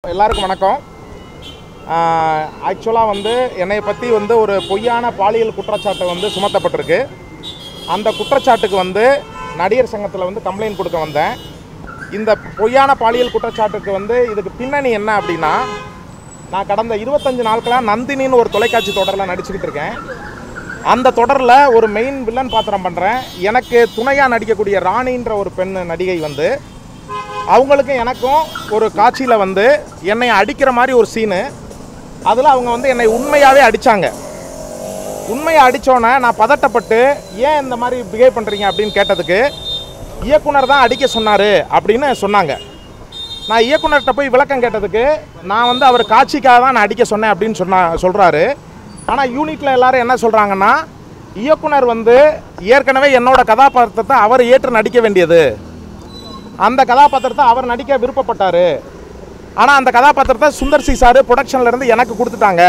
எல்லாருக்கும் வணக்கம் ஆக்சுவலாக வந்து என்னை பற்றி வந்து ஒரு பொய்யான பாலியல் குற்றச்சாட்டு வந்து சுமத்தப்பட்டிருக்கு அந்த குற்றச்சாட்டுக்கு வந்து நடிகர் சங்கத்தில் வந்து கம்ப்ளைண்ட் கொடுக்க வந்தேன் இந்த பொய்யான பாலியல் குற்றச்சாட்டுக்கு வந்து இதுக்கு பின்னணி என்ன அப்படின்னா நான் கடந்த இருபத்தஞ்சு நாட்களாக நந்தினின்னு ஒரு தொலைக்காட்சி தொடரில் நடிச்சுக்கிட்டு இருக்கேன் அந்த தொடரில் ஒரு மெயின் வில்லன் பாத்திரம் பண்ணுறேன் எனக்கு துணையாக நடிக்கக்கூடிய ராணின்ற ஒரு பெண் நடிகை வந்து அவங்களுக்கும் எனக்கும் ஒரு காட்சியில் வந்து என்னை அடிக்கிற மாதிரி ஒரு சீனு அதில் அவங்க வந்து என்னை உண்மையாகவே அடித்தாங்க உண்மையை அடித்தோன்னே நான் பதட்டப்பட்டு ஏன் இந்த மாதிரி பிஹேவ் பண்ணுறீங்க அப்படின்னு கேட்டதுக்கு இயக்குனர் தான் அடிக்க சொன்னார் அப்படின்னு சொன்னாங்க நான் இயக்குனர்கிட்ட போய் விளக்கம் கேட்டதுக்கு நான் வந்து அவர் காட்சிக்காக தான் நான் அடிக்க சொன்னேன் அப்படின்னு சொன்னா சொல்கிறாரு ஆனால் யூனிட்டில் எல்லாரும் என்ன சொல்கிறாங்கன்னா இயக்குனர் வந்து ஏற்கனவே என்னோட கதாபாத்திரத்தை அவர் ஏற்று நடிக்க வேண்டியது அந்த கதாபாத்திரத்தை அவர் நடிக்க விருப்பப்பட்டார் ஆனால் அந்த கதாபாத்திரத்தை சுந்தர் சி சார் ப்ரொடக்ஷன்லேருந்து எனக்கு கொடுத்துட்டாங்க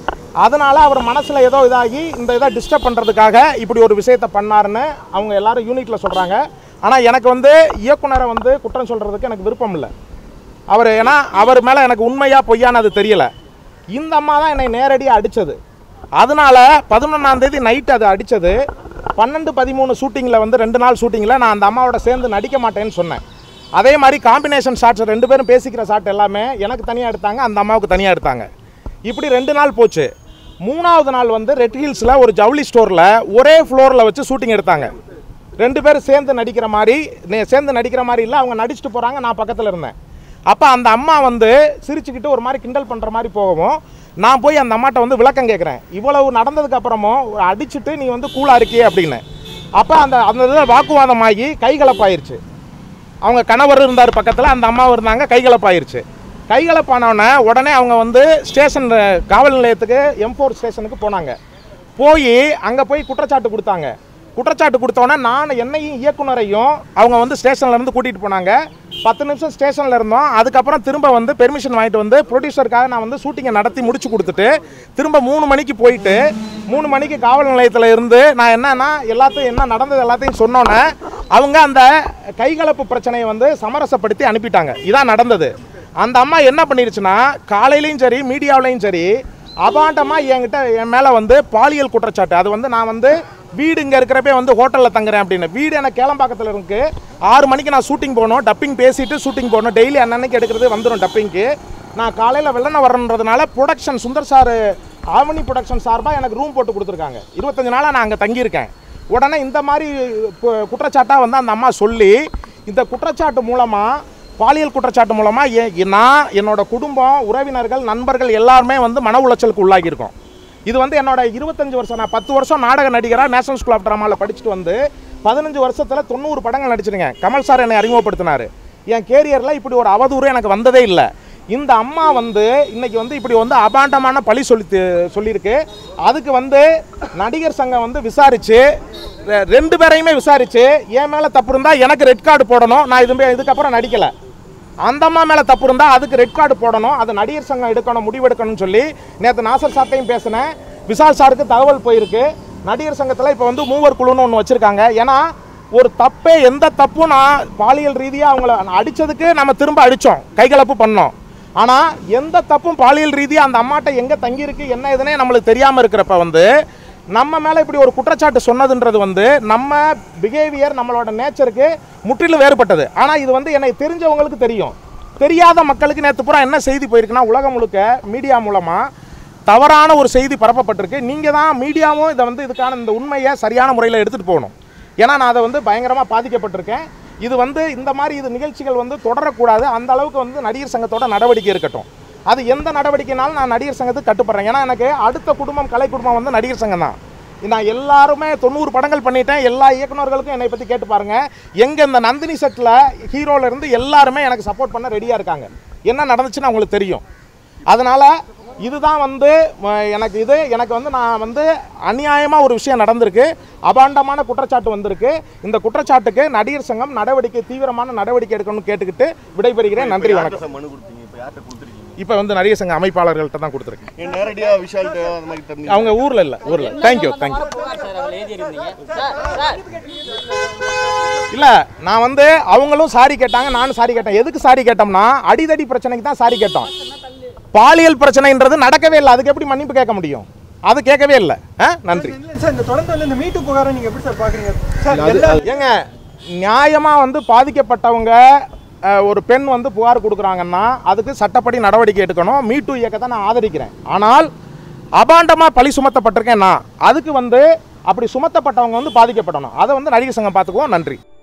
அதனால் அவர் மனசில் ஏதோ இதாகி இந்த இதை டிஸ்டர்ப் பண்ணுறதுக்காக இப்படி ஒரு விஷயத்தை பண்ணாருன்னு அவங்க எல்லாரும் யூனிட்டில் சொல்கிறாங்க ஆனால் எனக்கு வந்து இயக்குனரை வந்து குற்றம் சொல்கிறதுக்கு எனக்கு விருப்பம் இல்லை அவர் ஏன்னா அவர் மேலே எனக்கு உண்மையாக பொய்யான்னு அது தெரியல இந்த அம்மா தான் என்னை நேரடியாக அடித்தது அதனால பதினொன்றாம் தேதி நைட் அது அடித்தது பன்னெண்டு பதிமூணு ஷூட்டிங்கில் வந்து ரெண்டு நாள் ஷூட்டிங்கில் நான் அந்த அம்மாவோட சேர்ந்து நடிக்க மாட்டேன்னு சொன்னேன் அதே மாதிரி காம்பினேஷன் ஷாட்ஸ் ரெண்டு பேரும் பேசிக்கிற ஷாட் எல்லாமே எனக்கு தனியாக எடுத்தாங்க அந்த அம்மாவுக்கு தனியாக எடுத்தாங்க இப்படி ரெண்டு நாள் போச்சு மூணாவது நாள் வந்து ரெட் ஹில்ஸில் ஒரு ஜவுளி ஸ்டோரில் ஒரே ஃப்ளோரில் வச்சு ஷூட்டிங் எடுத்தாங்க ரெண்டு பேரும் சேர்ந்து நடிக்கிற மாதிரி நே- சேர்ந்து நடிக்கிற மாதிரி இல்லை அவங்க நடிச்சுட்டு போகிறாங்க நான் பக்கத்தில் இருந்தேன் அப்போ அந்த அம்மா வந்து சிரிச்சுக்கிட்டு ஒரு மாதிரி கிண்டல் பண்ணுற மாதிரி போகவும் நான் போய் அந்த அம்மாட்ட வந்து விளக்கம் கேட்குறேன் இவ்வளவு நடந்ததுக்கு அப்புறமும் அடிச்சுட்டு நீ வந்து கூலாக இருக்கியே அப்படின்னு அப்போ அந்த அந்த இதில் வாக்குவாதமாகி கைகலப்பாயிருச்சு அவங்க கணவர் இருந்தார் பக்கத்தில் அந்த அம்மாவும் இருந்தாங்க கைகலப்பாயிருச்சு கைகலப்பானவுடனே உடனே அவங்க வந்து ஸ்டேஷன் காவல் நிலையத்துக்கு எம் ஃபோர் ஸ்டேஷனுக்கு போனாங்க போய் அங்கே போய் குற்றச்சாட்டு கொடுத்தாங்க குற்றச்சாட்டு கொடுத்தோன்னே நான் என்னையும் இயக்குனரையும் அவங்க வந்து ஸ்டேஷன்ல இருந்து கூட்டிகிட்டு போனாங்க பத்து நிமிஷம் ஸ்டேஷனில் இருந்தோம் அதுக்கப்புறம் திரும்ப வந்து பெர்மிஷன் வாங்கிட்டு வந்து ப்ரொடியூசருக்காக நான் வந்து ஷூட்டிங்கை நடத்தி முடிச்சு கொடுத்துட்டு திரும்ப மூணு மணிக்கு போயிட்டு மூணு மணிக்கு காவல் நிலையத்தில் இருந்து நான் என்னன்னா எல்லாத்தையும் என்ன நடந்தது எல்லாத்தையும் சொன்னோன்னே அவங்க அந்த கைகலப்பு பிரச்சனையை வந்து சமரசப்படுத்தி அனுப்பிட்டாங்க இதான் நடந்தது அந்த அம்மா என்ன பண்ணிருச்சுன்னா காலையிலையும் சரி மீடியாவிலையும் சரி அபாண்டமாக என்கிட்ட என் மேலே வந்து பாலியல் குற்றச்சாட்டு அது வந்து நான் வந்து வீடு இங்கே இருக்கிறப்பே வந்து ஹோட்டலில் தங்குறேன் அப்படின்னு வீடு எனக்கு கேளம்பாக்கத்தில் இருக்கு ஆறு மணிக்கு நான் ஷூட்டிங் போகணும் டப்பிங் பேசிட்டு ஷூட்டிங் போகணும் டெய்லி அன்னன்னைக்கு எடுக்கிறது வந்துடும் டப்பிங்க்கு நான் காலையில் வெள்ளன வரன்றதுனால production Sundar sir Aavani production சார்பாக எனக்கு ரூம் போட்டு கொடுத்துருக்காங்க இருபத்தஞ்சு நாளாக நான் அங்கே தங்கியிருக்கேன் உடனே இந்த மாதிரி கு- குற்றச்சாட்டாக வந்து அந்த அம்மா சொல்லி இந்த குற்றச்சாட்டு மூலமாக பாலியல் குற்றச்சாட்டு மூலமாக நான் என்னோட குடும்பம் உறவினர்கள் நண்பர்கள் எல்லாருமே வந்து மன உளைச்சலுக்கு உள்ளாகியிருக்கோம் இது வந்து என்னோட இருபத்தஞ்சு வருஷம் நான் பத்து வருஷம் நாடக நடிகராக நேஷனல் ஸ்கூல் ஆஃப் ட்ராமாவில் படிச்சுட்டு வந்து பதினஞ்சு வருஷத்தில் தொண்ணூறு படங்கள் நடிச்சிருக்கேன் கமல் சார் என்னை அறிமுகப்படுத்தினார் என் கேரியரில் இப்படி ஒரு அவதூறு எனக்கு வந்ததே இல்லை இந்த அம்மா வந்து இன்னைக்கு வந்து இப்படி வந்து அபாண்டமான பழி சொல்லி சொல்லியிருக்கு அதுக்கு வந்து நடிகர் சங்கம் வந்து விசாரிச்சு ரெ- ரெண்டு பேரையுமே விசாரிச்சு என் மேலே தப்பு இருந்தால் எனக்கு ரெட் கார்டு போடணும் நான் இது இதுக்கப்புறம் நடிக்கலை அந்த அம்மா மேலே தப்பு இருந்தால் அதுக்கு ரெட் கார்டு போடணும் அது நடிகர் சங்கம் எடுக்கணும் முடிவெடுக்கணும்னு சொல்லி நேற்று நாசர் சார்ட்டையும் பேசினேன் விஷால் சாருக்கு தகவல் போயிருக்கு நடிகர் சங்கத்தில் இப்போ வந்து மூவர் குழுன்னு ஒன்று வச்சுருக்காங்க ஏன்னா ஒரு தப்பே எந்த தப்பும் நான் பாலியல் ரீதியாக அவங்கள அடித்ததுக்கு நம்ம திரும்ப அடித்தோம் கைகலப்பு பண்ணோம் ஆனால் எந்த தப்பும் பாலியல் ரீதியாக அந்த அம்மாட்ட எங்கே தங்கியிருக்கு என்ன இதுனே நம்மளுக்கு தெரியாமல் இருக்கிறப்ப வந்து நம்ம மேலே இப்படி ஒரு குற்றச்சாட்டு சொன்னதுன்றது வந்து நம்ம பிஹேவியர் நம்மளோட நேச்சருக்கு முற்றிலும் வேறுபட்டது ஆனால் இது வந்து என்னை தெரிஞ்சவங்களுக்கு தெரியும் தெரியாத மக்களுக்கு நேற்று பூரா என்ன செய்தி போயிருக்குன்னா உலகம் முழுக்க மீடியா மூலமாக தவறான ஒரு செய்தி பரப்பப்பட்டிருக்கு நீங்கள் தான் மீடியாவும் இதை வந்து இதுக்கான இந்த உண்மையை சரியான முறையில் எடுத்துகிட்டு போகணும் ஏன்னா நான் அதை வந்து பயங்கரமாக பாதிக்கப்பட்டிருக்கேன் இது வந்து இந்த மாதிரி இது நிகழ்ச்சிகள் வந்து தொடரக்கூடாது அந்த அளவுக்கு வந்து நடிகர் சங்கத்தோட நடவடிக்கை இருக்கட்டும் அது எந்த நடவடிக்கைனாலும் நான் நடிகர் சங்கத்துக்கு கட்டுப்படுறேன் ஏன்னா எனக்கு அடுத்த குடும்பம் கலை குடும்பம் வந்து நடிகர் சங்கம் தான் நான் எல்லாருமே தொண்ணூறு படங்கள் பண்ணிட்டேன் எல்லா இயக்குனர்களுக்கும் என்னை பற்றி கேட்டு பாருங்க எங்க இந்த நந்தினி செட்டில் ஹீரோல இருந்து எல்லாருமே எனக்கு சப்போர்ட் பண்ண ரெடியாக இருக்காங்க என்ன நடந்துச்சுன்னு அவங்களுக்கு தெரியும் அதனால இதுதான் வந்து ம, எனக்கு இது எனக்கு வந்து நான் வந்து அநியாயமாக ஒரு விஷயம் நடந்திருக்கு அபாண்டமான குற்றச்சாட்டு வந்திருக்கு இந்த குற்றச்சாட்டுக்கு நடிகர் சங்கம் நடவடிக்கை தீவிரமான நடவடிக்கை எடுக்கணும்னு கேட்டுக்கிட்டு விடைபெறுகிறேன் நன்றி வணக்கம் யார்கிட்ட மனு கொடுத்தீங்க இப்போ யார்கிட்ட கொடுத்துருக்கீங்க இப்போ வந்து நடிகர் சங்க அமைப்பாளர்கள்ட்ட தான் கொடுத்துருக்கேன் ஏன் நேரடியா விஷால்கிட்ட அந்த மாதிரி தெரிஞ்சு அவங்க ஊரில் இல்லை ஊரில் தேங்க்யூ தேங்க்யூ புகார் சார் அவள் எழுதியிருந்தீங்க சார் சார் இல்லை நான் வந்து அவங்களும் சாரி கேட்டாங்க நானும் சாரி கேட்டேன் எதுக்கு சாரி கேட்டோம்னா அடிதடி பிரச்சனைக்கு தான் சாரி கேட்டோம் பாலியல் பிரச்சனைன்றது நடக்கவே இல்லை அதுக்கு எப்படி மன்னிப்பு கேட்க முடியும் அது கேட்கவே இல்லை ஆ நன்றி இல்ல சார் இந்த தொடர்ந்து வந்து இந்த மீட்டு புகாரை நீங்க எப்படி சார் பாக்குறீங்க சார் எல்லா ஏங்க நியாயமாக வந்து பாதிக்கப்பட்டவங்க அஹ், ஒரு பெண் வந்து புகார் கொடுக்குறாங்கன்னா அதுக்கு சட்டப்படி நடவடிக்கை எடுக்கணும் மீட்டு இயக்கத்தை நான் ஆதரிக்கிறேன் ஆனால் அபாண்டமாக பழி சுமத்தப்பட்டிருக்கேன் நான் அதுக்கு வந்து அப்படி சுமத்தப்பட்டவங்க வந்து பாதிக்கப்படணும் அதை வந்து நடிகர் சங்கம் பார்த்துக்குவோம் நன்றி